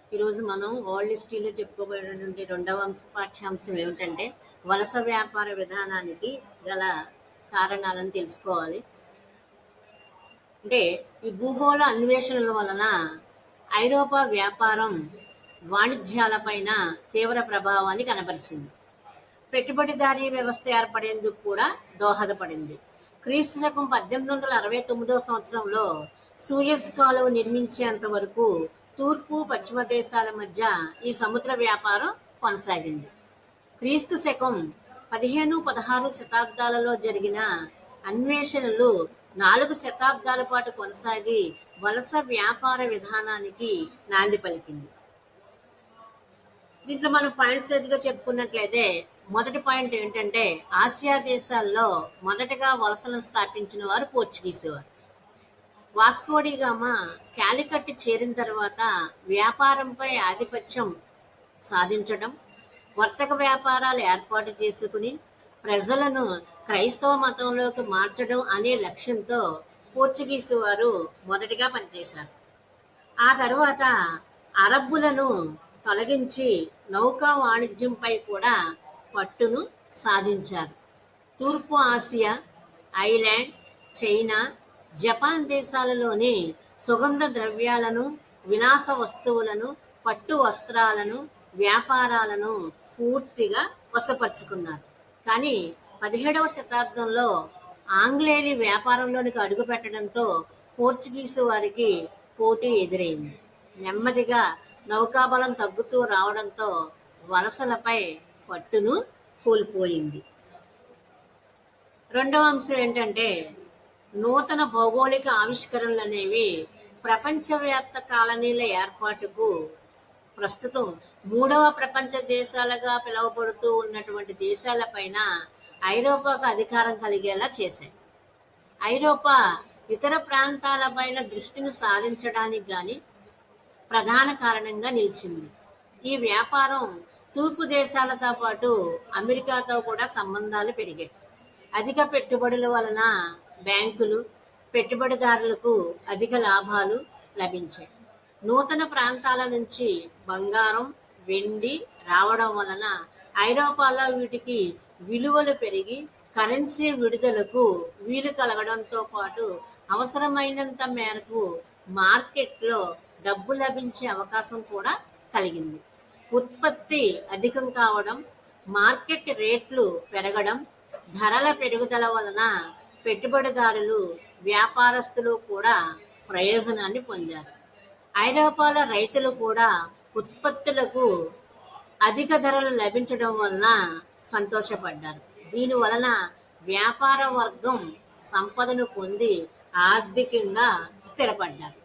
ఈరోజు మనం వరల్డ్ హిస్టరీలో చెప్పుకోబోయేటువంటి రెండవ అంశ పాఠ్యాంశం ఏమిటంటే వలస వ్యాపార విధానానికి గల కారణాలను తెలుసుకోవాలి అంటే ఈ భూగోళ అన్వేషణల వలన ఐరోపా వ్యాపారం వాణిజ్యాలపైన తీవ్ర ప్రభావాన్ని కనబరిచింది పెట్టుబడిదారీ వ్యవస్థ ఏర్పడేందుకు కూడా దోహదపడింది క్రీస్తు శకం పద్దెనిమిది వందల అరవై తొమ్మిదో సంవత్సరంలో సూయస్ కాలువ నిర్మించేంత వరకు తూర్పు పశ్చిమ దేశాల మధ్య ఈ సముద్ర వ్యాపారం కొనసాగింది క్రీస్తు శకం పదిహేను పదహారు శతాబ్దాలలో జరిగిన అన్వేషణలు నాలుగు శతాబ్దాల పాటు కొనసాగి వలస వ్యాపార విధానానికి నాంది పలికింది దీంట్లో మనం పాయింట్స్ గా చెప్పుకున్నట్లయితే మొదటి పాయింట్ ఏంటంటే ఆసియా దేశాల్లో మొదటగా వలసలను స్థాపించిన వారు పోర్చుగీస్ వారు వాస్కోడిగామా కాలికట్ చేరిన తర్వాత వ్యాపారంపై ఆధిపత్యం సాధించడం వర్తక వ్యాపారాలు ఏర్పాటు చేసుకుని ప్రజలను క్రైస్తవ మతంలోకి మార్చడం అనే లక్ష్యంతో పోర్చుగీసు వారు మొదటిగా పనిచేశారు ఆ తర్వాత అరబ్బులను తొలగించి నౌకా వాణిజ్యంపై కూడా పట్టును సాధించారు తూర్పు ఆసియా ఐలాండ్ చైనా జపాన్ దేశాలలోని సుగంధ ద్రవ్యాలను విలాస వస్తువులను పట్టు వస్త్రాలను వ్యాపారాలను పూర్తిగా వశపరుచుకున్నారు కానీ పదిహేడవ శతాబ్దంలో ఆంగ్లేయులు వ్యాపారంలోనికి అడుగు పెట్టడంతో పోర్చుగీసు వారికి పోటీ ఎదురైంది నెమ్మదిగా నౌకాబలం తగ్గుతూ రావడంతో వలసలపై పట్టును కోల్పోయింది రెండవ అంశం ఏంటంటే నూతన భౌగోళిక ఆవిష్కరణలు అనేవి ప్రపంచవ్యాప్త కాలనీల ఏర్పాటుకు ప్రస్తుతం మూడవ ప్రపంచ దేశాలుగా పిలువబడుతూ ఉన్నటువంటి దేశాలపైన ఐరోపాకు అధికారం కలిగేలా చేశాయి ఐరోపా ఇతర ప్రాంతాలపైన దృష్టిని సాధించడానికి గాని ప్రధాన కారణంగా నిలిచింది ఈ వ్యాపారం తూర్పు దేశాలతో పాటు అమెరికాతో కూడా సంబంధాలు పెరిగాయి అధిక పెట్టుబడుల వలన బ్యాంకులు పెట్టుబడిదారులకు అధిక లాభాలు లభించాయి నూతన ప్రాంతాల నుంచి బంగారం వెండి రావడం వలన ఐరోపాలో వీటికి విలువలు పెరిగి కరెన్సీ విడుదలకు వీలు కలగడంతో పాటు అవసరమైనంత మేరకు మార్కెట్లో డబ్బు లభించే అవకాశం కూడా కలిగింది ఉత్పత్తి అధికం కావడం మార్కెట్ రేట్లు పెరగడం ధరల పెరుగుదల వలన పెట్టుబడిదారులు వ్యాపారస్తులు కూడా ప్రయోజనాన్ని పొందారు ఐరోపాల రైతులు కూడా ఉత్పత్తులకు అధిక ధరలు లభించడం వలన సంతోషపడ్డారు దీని వలన వ్యాపార వర్గం సంపదను పొంది ఆర్థికంగా స్థిరపడ్డారు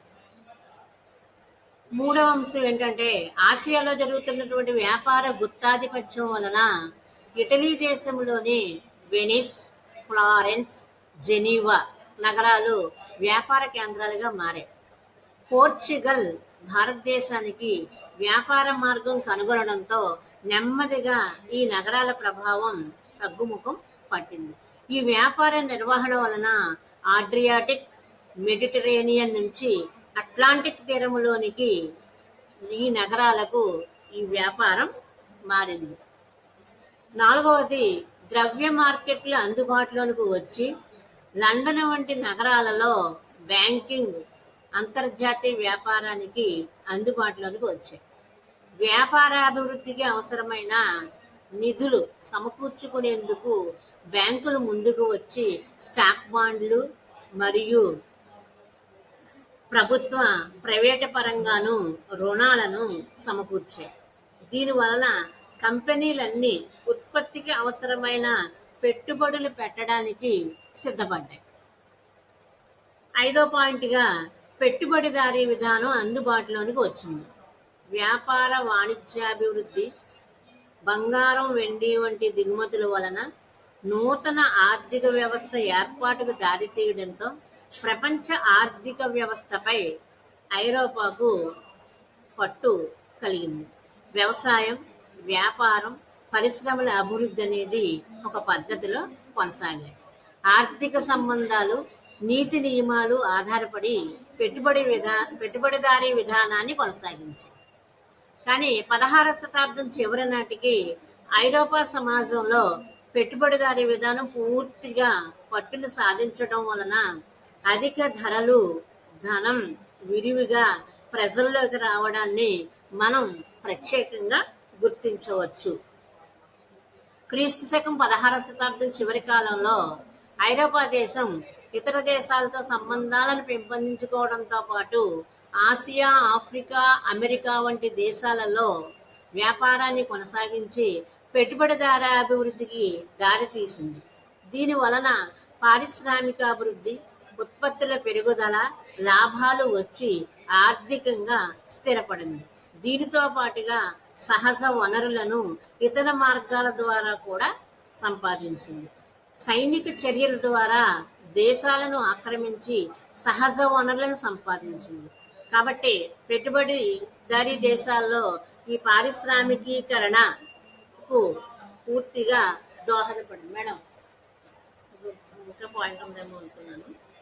మూడవ అంశం ఏంటంటే ఆసియాలో జరుగుతున్నటువంటి వ్యాపార గుత్తాధిపత్యం వలన ఇటలీ దేశంలోని వెనిస్ ఫ్లారెన్స్ జెనీవా నగరాలు వ్యాపార కేంద్రాలుగా మారాయి పోర్చుగల్ భారతదేశానికి వ్యాపార మార్గం కనుగొనడంతో నెమ్మదిగా ఈ నగరాల ప్రభావం తగ్గుముఖం పట్టింది ఈ వ్యాపార నిర్వహణ వలన ఆడ్రియాటిక్ మెడిటరేనియన్ నుంచి అట్లాంటిక్ తీరములోనికి ఈ నగరాలకు ఈ వ్యాపారం మారింది నాలుగవది ద్రవ్య మార్కెట్లు అందుబాటులోనికి వచ్చి లండన్ వంటి నగరాలలో బ్యాంకింగ్ అంతర్జాతీయ వ్యాపారానికి అందుబాటులోనికి వచ్చాయి వ్యాపారాభివృద్ధికి అవసరమైన నిధులు సమకూర్చుకునేందుకు బ్యాంకులు ముందుకు వచ్చి స్టాక్ బాండ్లు మరియు ప్రభుత్వ ప్రైవేటు పరంగాను రుణాలను సమకూర్చాయి దీని వలన కంపెనీలన్నీ ఉత్పత్తికి అవసరమైన పెట్టుబడులు పెట్టడానికి సిద్ధపడ్డాయి ఐదో పాయింట్గా పెట్టుబడిదారీ విధానం అందుబాటులోనికి వచ్చింది వ్యాపార వాణిజ్యాభివృద్ధి బంగారం వెండి వంటి దిగుమతుల వలన నూతన ఆర్థిక వ్యవస్థ ఏర్పాటుకు దారితీయడంతో ప్రపంచ ఆర్థిక వ్యవస్థపై ఐరోపాకు పట్టు కలిగింది వ్యవసాయం వ్యాపారం పరిశ్రమల అభివృద్ధి అనేది ఒక పద్ధతిలో కొనసాగాయి ఆర్థిక సంబంధాలు నీతి నియమాలు ఆధారపడి పెట్టుబడి విధా పెట్టుబడిదారీ విధానాన్ని కొనసాగించాయి కానీ పదహారవ శతాబ్దం చివరి నాటికి ఐరోపా సమాజంలో పెట్టుబడిదారీ విధానం పూర్తిగా పట్టును సాధించడం వలన అధిక ధరలు ధనం విరివిగా ప్రజల్లోకి రావడాన్ని మనం ప్రత్యేకంగా గుర్తించవచ్చు క్రీస్తు శకం పదహార శతాబ్దం చివరి కాలంలో ఐరోపా దేశం ఇతర దేశాలతో సంబంధాలను పెంపొందించుకోవడంతో పాటు ఆసియా ఆఫ్రికా అమెరికా వంటి దేశాలలో వ్యాపారాన్ని కొనసాగించి పెట్టుబడిదార అభివృద్ధికి దారితీసింది దీని వలన పారిశ్రామికాభివృద్ధి ఉత్పత్తుల పెరుగుదల లాభాలు వచ్చి ఆర్థికంగా స్థిరపడింది దీనితో పాటుగా సహజ వనరులను ఇతర మార్గాల ద్వారా కూడా సంపాదించింది సైనిక చర్యల ద్వారా దేశాలను ఆక్రమించి సహజ వనరులను సంపాదించింది కాబట్టి పెట్టుబడిదారీ దేశాల్లో ఈ పారిశ్రామికీకరణకు పూర్తిగా దోహదపడింది మేడం ఇంకా పాయింట్ ఉందేమో అనుకున్నాను